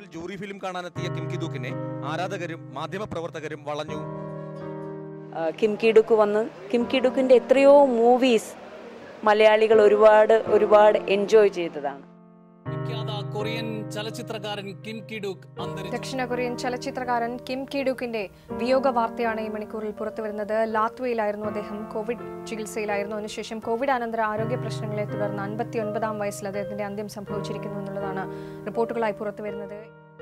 jury film കാണാനെത്തിയ Kim കിദൂക്കിനെ ആരാധകരും മാധ്യമപ്രവർത്തകരും വളഞ്ഞു ആ, കിം കിഡുക്ക് വന്ന് കിം കിഡുക്കിൻ്റെ എത്രയോ മൂവീസ് മലയാളികൾ ഒരുപാട് ഒരുപാട് എൻജോയ് ചെയ്തതാണ് വിഖ്യാത കൊറിയൻ ചലച്ചിത്രകാരൻ കിം കിഡുക് അന്തരിച്ചു ദക്ഷിണ കൊറിയൻ ചലച്ചിത്രകാരൻ കിം കിഡുക്കിന്റെ വിയോഗ വാർത്തയാണ് ഈ മണിക്കൂറിൽ പുറത്തുവരുന്നത് ലാത്വയിലായിരുന്നു അദ്ദേഹം കോവിഡ് ചികിത്സയിലായിരുന്നു അതിനുശേഷം കോവിഡ് അനന്തര ആരോഗ്യ പ്രശ്നങ്ങളെ തുടർന്ന് അൻപത്തി ഒൻപതാം വയസ്സിൽ അദ്ദേഹത്തിന്റെ അന്ത്യം സംഭവിച്ചിരിക്കുന്നു എന്നുള്ളതാണ് റിപ്പോർട്ടുകളായി പുറത്തുവരുന്നത്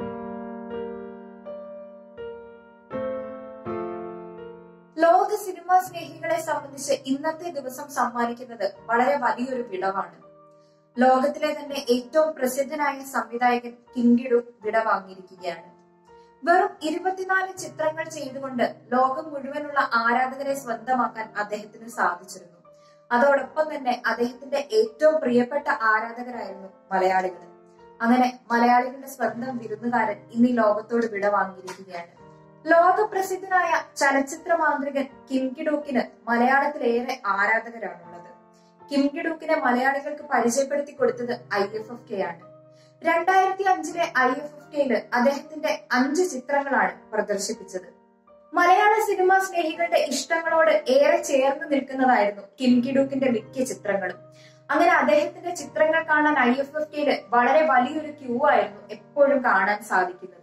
ലോക സിനിമാ സ്നേഹികളെ സംബന്ധിച്ച് ഇന്നത്തെ ദിവസം സമ്മാനിക്കുന്നത് വളരെ വലിയൊരു വിടവാണ് ലോകത്തിലെ തന്നെ ഏറ്റവും പ്രസിദ്ധനായ സംവിധായകൻ കിങ്കിഡു വിട വാങ്ങിയിരിക്കുകയാണ് വെറും ഇരുപത്തിനാല് ചിത്രങ്ങൾ ചെയ്തുകൊണ്ട് ലോകം മുഴുവനുള്ള ആരാധകരെ സ്വന്തമാക്കാൻ അദ്ദേഹത്തിന് സാധിച്ചിരുന്നു അതോടൊപ്പം തന്നെ അദ്ദേഹത്തിന്റെ ഏറ്റവും പ്രിയപ്പെട്ട ആരാധകരായിരുന്നു മലയാളികൾ അങ്ങനെ മലയാളികളുടെ സ്വന്തം വിരുന്നുകാരൻ ഇന്ന് ഈ ലോകത്തോട് വിട വാങ്ങിയിരിക്കുകയാണ് ലോകപ്രസിദ്ധനായ ചലച്ചിത്ര മാന്ത്രികൻ കിം കിഡൂക്കിന് മലയാളത്തിലേറെ ആരാധകരാണുള്ളത് കിം കിഡൂക്കിനെ മലയാളികൾക്ക് പരിചയപ്പെടുത്തി കൊടുത്തത് ഐ എഫ് എഫ് കെ ആണ് രണ്ടായിരത്തി അഞ്ചിലെ ഐ എഫ് എഫ് കെയില് അദ്ദേഹത്തിന്റെ അഞ്ച് ചിത്രങ്ങളാണ് പ്രദർശിപ്പിച്ചത് മലയാള സിനിമാ സ്നേഹികളുടെ ഇഷ്ടങ്ങളോട് ഏറെ ചേർന്ന് നിൽക്കുന്നതായിരുന്നു കിം കിഡൂക്കിന്റെ മിക്ക ചിത്രങ്ങളും അങ്ങനെ അദ്ദേഹത്തിന്റെ ചിത്രങ്ങൾ കാണാൻ ഐ എഫ് എഫ് കെയില് വളരെ വലിയൊരു ക്യൂ ആയിരുന്നു എപ്പോഴും കാണാൻ സാധിക്കുന്നത്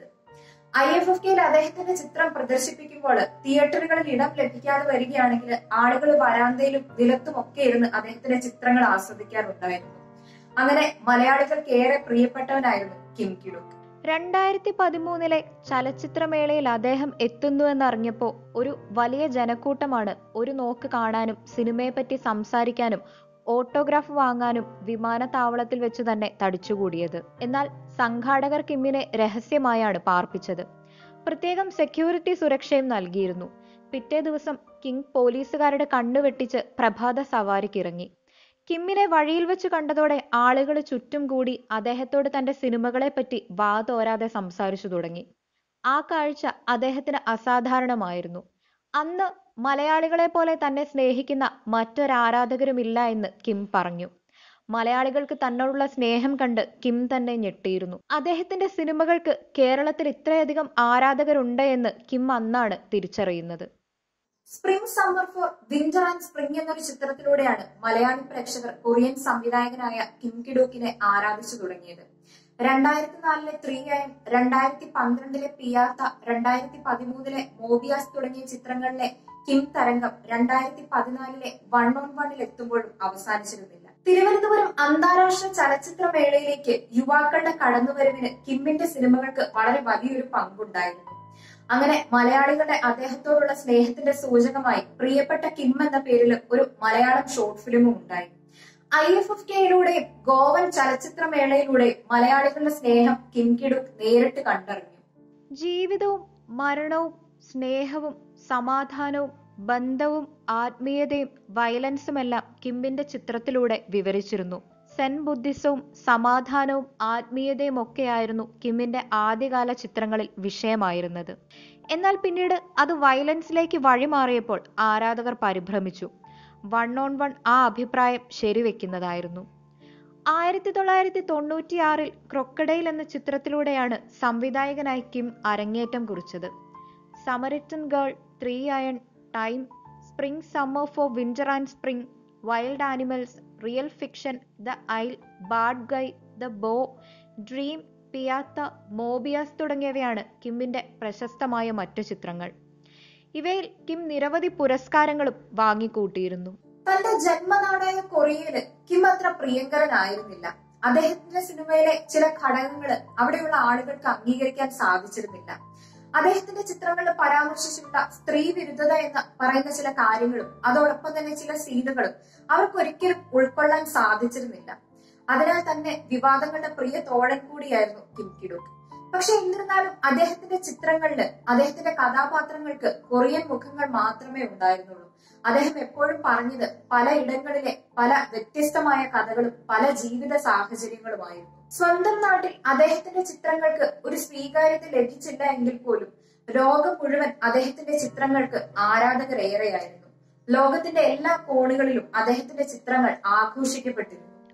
ഐ എഫ് എഫ് കെയിൽ അദ്ദേഹത്തിന്റെ ചിത്രം പ്രദർശിപ്പിക്കുമ്പോൾ തിയേറ്ററുകളിൽ ഇടം ലഭിക്കാതെ വരികയാണെങ്കിൽ ആളുകൾ വരാന്തയിലും നിലത്തും ഒക്കെ ഇരുന്ന് അദ്ദേഹത്തിന്റെ ചിത്രങ്ങൾ ആസ്വദിക്കാറുണ്ടായിരുന്നു അങ്ങനെ മലയാളികൾക്ക് ഏറെ പ്രിയപ്പെട്ടവനായിരുന്നു കിം കിഡുക്ക് രണ്ടായിരത്തി പതിമൂന്നിലെ ചലച്ചിത്രമേളയിൽ അദ്ദേഹം എത്തുന്നുവെന്നറിഞ്ഞപ്പോൾ ഒരു വലിയ ജനക്കൂട്ടമാണ് ഒരു നോക്ക് കാണാനും സിനിമയെപ്പറ്റി സംസാരിക്കാനും ഓട്ടോഗ്രാഫ് വാങ്ങാനും വിമാനത്താവളത്തിൽ വെച്ച് തന്നെ തടിച്ചുകൂടിയത് എന്നാൽ സംഘാടകർ കിമ്മിനെ രഹസ്യമായാണ് പാർപ്പിച്ചത് പ്രത്യേകം സെക്യൂരിറ്റി സുരക്ഷയും നൽകിയിരുന്നു പിറ്റേ ദിവസം കിങ് പോലീസുകാരുടെ കണ്ണുവെട്ടിച്ച് പ്രഭാത സവാരിക്കിറങ്ങി കിമ്മിനെ വഴിയിൽ വെച്ച് കണ്ടതോടെ ആളുകൾ ചുറ്റും കൂടി അദ്ദേഹത്തോട് തന്റെ സിനിമകളെപ്പറ്റി വാതോരാതെ സംസാരിച്ചു തുടങ്ങി ആ കാഴ്ച അദ്ദേഹത്തിന് അസാധാരണമായിരുന്നു അന്ന് മലയാളികളെ പോലെ തന്നെ സ്നേഹിക്കുന്ന മറ്റൊരാരാധകരുമില്ല എന്ന് കിം പറഞ്ഞു മലയാളികൾക്ക് തന്നോടുള്ള സ്നേഹം കണ്ട് കിം തന്നെ ഞെട്ടിയിരുന്നു അദ്ദേഹത്തിന്റെ സിനിമകൾക്ക് കേരളത്തിൽ ഇത്രയധികം ആരാധകരുണ്ട് എന്ന് കിം അന്നാണ് തിരിച്ചറിയുന്നത് spring summer four winter and spring എന്നൊരു ചിത്രത്തിലൂടെയാണ് മലയാളി പ്രേക്ഷകർ കൊറിയൻ സംവിധായകനായ കിം കിഡോക്കിനെ ആരാധിച്ചു തുടങ്ങിയത് രണ്ടായിരത്തി നാലിലെ ത്രീ അയൺ രണ്ടായിരത്തി പന്ത്രണ്ടിലെ പിയാത്ത രണ്ടായിരത്തി പതിമൂന്നിലെ മോബിയാസ് തുടങ്ങിയ ചിത്രങ്ങളിലെ കിം തരംഗം രണ്ടായിരത്തി പതിനാലിലെ വൺ ഓൺ വണ്ണിൽ എത്തുമ്പോഴും അവസാനിച്ചിരുന്നില്ല തിരുവനന്തപുരം അന്താരാഷ്ട്ര ചലച്ചിത്രമേളയിലേക്ക് യുവാക്കളുടെ കടന്നുവരവിന് കിമ്മിന്റെ സിനിമകൾക്ക് വളരെ വലിയൊരു പങ്കുണ്ടായിരുന്നു അങ്ങനെ മലയാളികളുടെ അദ്ദേഹത്തോടുള്ള സ്നേഹത്തിന്റെ സൂചകമായി പ്രിയപ്പെട്ട കിം എന്ന പേരിൽ ഒരു മലയാളം ഷോർട്ട് ഫിലിമും ഉണ്ടായി ഐ എഫ് എഫ് കെയിലൂടെയും ഗോവൻ ചലച്ചിത്രമേളയിലൂടെയും മലയാളികളുടെ സ്നേഹം കിം കിഡുക് നേരിട്ട് കണ്ടറിഞ്ഞു ജീവിതവും മരണവും സ്നേഹവും സമാധാനവും ബന്ധവും ആത്മീയതയും വയലൻസുമെല്ലാം കിമ്മിന്റെ ചിത്രത്തിലൂടെ വിവരിച്ചിരുന്നു സെൻ ബുദ്ധിസവും സമാധാനവും ആത്മീയതയും ഒക്കെയായിരുന്നു കിമ്മിന്റെ ആദ്യകാല ചിത്രങ്ങളിൽ വിഷയമായിരുന്നത് എന്നാൽ പിന്നീട് അത് വയലൻസിലേക്ക് വഴിമാറിയപ്പോൾ ആരാധകർ പരിഭ്രമിച്ചു വൺ ഓൺ വൺ ആ അഭിപ്രായം ശരിവെക്കുന്നതായിരുന്നു ആയിരത്തി തൊള്ളായിരത്തി തൊണ്ണൂറ്റിയാറിൽ ക്രൊക്കഡൈൽ എന്ന ചിത്രത്തിലൂടെയാണ് സംവിധായകനായി കിം അരങ്ങേറ്റം കുറിച്ചത് Samaritan girl three iron time spring summer four winter and spring wild animals real fiction the isle bad guy the bow dream Pieta Moebius തുടങ്ങിയവയാണ് കിമ്മിന്റെ പ്രശസ്തമായ മറ്റു ചിത്രങ്ങൾ ഇവയിൽ കിം നിരവധി പുരസ്കാരങ്ങളും വാങ്ങിക്കൂട്ടിയിരുന്നു തന്റെ ജന്മനാടായ കൊറിയയില് കിം അത്ര പ്രിയങ്കരനായിരുന്നില്ല അദ്ദേഹത്തിന്റെ സിനിമയിലെ ചില ഘടകങ്ങൾ അവിടെയുള്ള ആളുകൾക്ക് അംഗീകരിക്കാൻ സാധിച്ചിരുന്നില്ല അദ്ദേഹത്തിന്റെ ചിത്രങ്ങളിൽ പരാമർശിച്ചിട്ടുള്ള സ്ത്രീ വിരുദ്ധത എന്ന് പറയുന്ന ചില കാര്യങ്ങളും അതോടൊപ്പം തന്നെ ചില സീനുകളും അവർക്ക് ഒരിക്കലും ഉൾക്കൊള്ളാൻ സാധിച്ചിരുന്നില്ല അതിനാൽ തന്നെ വിവാദങ്ങളുടെ പ്രിയ തോഴൻ കൂടിയായിരുന്നു കിം കിഡുക് പക്ഷെ എന്നിരുന്നാലും അദ്ദേഹത്തിന്റെ ചിത്രങ്ങളില് അദ്ദേഹത്തിന്റെ കഥാപാത്രങ്ങൾക്ക് കൊറിയൻ മുഖങ്ങൾ മാത്രമേ ഉണ്ടായിരുന്നുള്ളൂ അദ്ദേഹം എപ്പോഴും പറഞ്ഞത് പലയിടങ്ങളിലെ പല വ്യത്യസ്തമായ കഥകളും പല ജീവിത സാഹചര്യങ്ങളുമായിരുന്നു സ്വന്തം നാട്ടിൽ അദ്ദേഹത്തിന്റെ ചിത്രങ്ങൾക്ക് ഒരു സ്വീകാര്യത ലഭിച്ചില്ല എങ്കിൽ പോലും ലോകം മുഴുവൻ അദ്ദേഹത്തിന്റെ ചിത്രങ്ങൾക്ക് ആരാധകരേറെയായിരുന്നു ലോകത്തിന്റെ എല്ലാ കോണുകളിലും അദ്ദേഹത്തിന്റെ ചിത്രങ്ങൾ ആഘോഷിക്കപ്പെട്ടിരുന്നു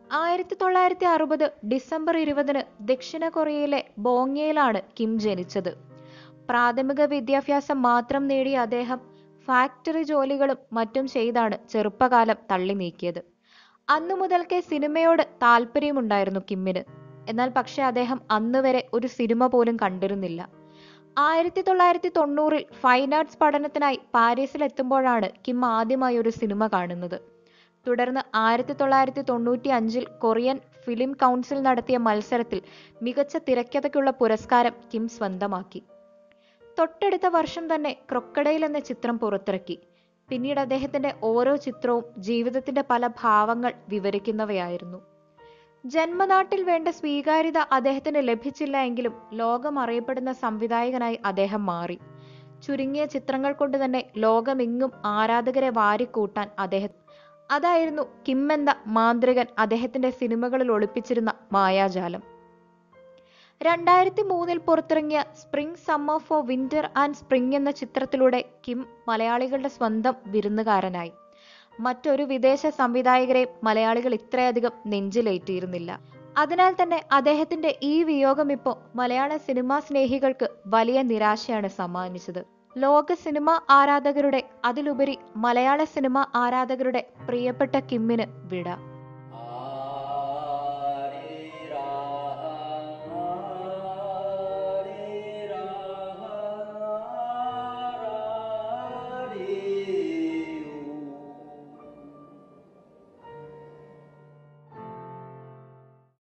ആയിരത്തി തൊള്ളായിരത്തി അറുപത് ഡിസംബർ ഇരുപതിന് ദക്ഷിണ കൊറിയയിലെ ബോങ്യയിലാണ് കിം ജനിച്ചത് പ്രാഥമിക വിദ്യാഭ്യാസം മാത്രം നേടിയ അദ്ദേഹം ഫാക്ടറി ജോലികളും മറ്റും ചെയ്താണ് ചെറുപ്പകാലം തള്ളി നീക്കിയത് അന്നു മുതൽക്കേ സിനിമയോട് താല്പര്യമുണ്ടായിരുന്നു കിമ്മിന് എന്നാൽ പക്ഷെ അദ്ദേഹം അന്നുവരെ ഒരു സിനിമ പോലും കണ്ടിരുന്നില്ല ആയിരത്തി തൊള്ളായിരത്തി തൊണ്ണൂറിൽ ഫൈൻ ആർട്സ് പഠനത്തിനായി പാരീസിൽ എത്തുമ്പോഴാണ് കിം ആദ്യമായി ഒരു സിനിമ കാണുന്നത് തുടർന്ന് ആയിരത്തി തൊള്ളായിരത്തി തൊണ്ണൂറ്റി അഞ്ചിൽ കൊറിയൻ ഫിലിം കൗൺസിൽ നടത്തിയ മത്സരത്തിൽ മികച്ച തിരക്കഥയ്ക്കുള്ള പുരസ്കാരം കിം സ്വന്തമാക്കി തൊട്ടടുത്ത വർഷം തന്നെ ക്രൊക്കഡൈൽ എന്ന ചിത്രം പുറത്തിറക്കി പിന്നീട് അദ്ദേഹത്തിന്റെ ഓരോ ചിത്രവും ജീവിതത്തിന്റെ പല ഭാവങ്ങൾ വിവരിക്കുന്നവയായിരുന്നു ജന്മനാട്ടിൽ വേണ്ട സ്വീകാര്യത അദ്ദേഹത്തിന് ലഭിച്ചില്ല എങ്കിലും ലോകം അറിയപ്പെടുന്ന സംവിധായകനായി അദ്ദേഹം മാറി ചുരുങ്ങിയ ചിത്രങ്ങൾ കൊണ്ട് തന്നെ ലോകമെങ്ങും ആരാധകരെ വാരിക്കൂട്ടാൻ അദ്ദേഹം അതായിരുന്നു കിം എന്ന മാന്ത്രികൻ അദ്ദേഹത്തിന്റെ സിനിമകളിൽ ഒളിപ്പിച്ചിരുന്ന മായാജാലം രണ്ടായിരത്തി മൂന്നിൽ പുറത്തിറങ്ങിയ spring summer four winter and spring എന്ന ചിത്രത്തിലൂടെ കിം മലയാളികളുടെ സ്വന്തം വിരുന്നുകാരനായി മറ്റൊരു വിദേശ സംവിധായകരെ മലയാളികൾ ഇത്രയധികം നെഞ്ചിലേറ്റിയിരുന്നില്ല അതിനാൽ തന്നെ അദ്ദേഹത്തിന്റെ ഈ വിയോഗം ഇപ്പോൾ മലയാള സിനിമാ സ്നേഹികൾക്ക് വലിയ നിരാശയാണ് സമ്മാനിച്ചത് ലോക സിനിമ ആരാധകരുടെ അതിലുപരി മലയാള സിനിമ ആരാധകരുടെ പ്രിയപ്പെട്ട കിമ്മിന് വിട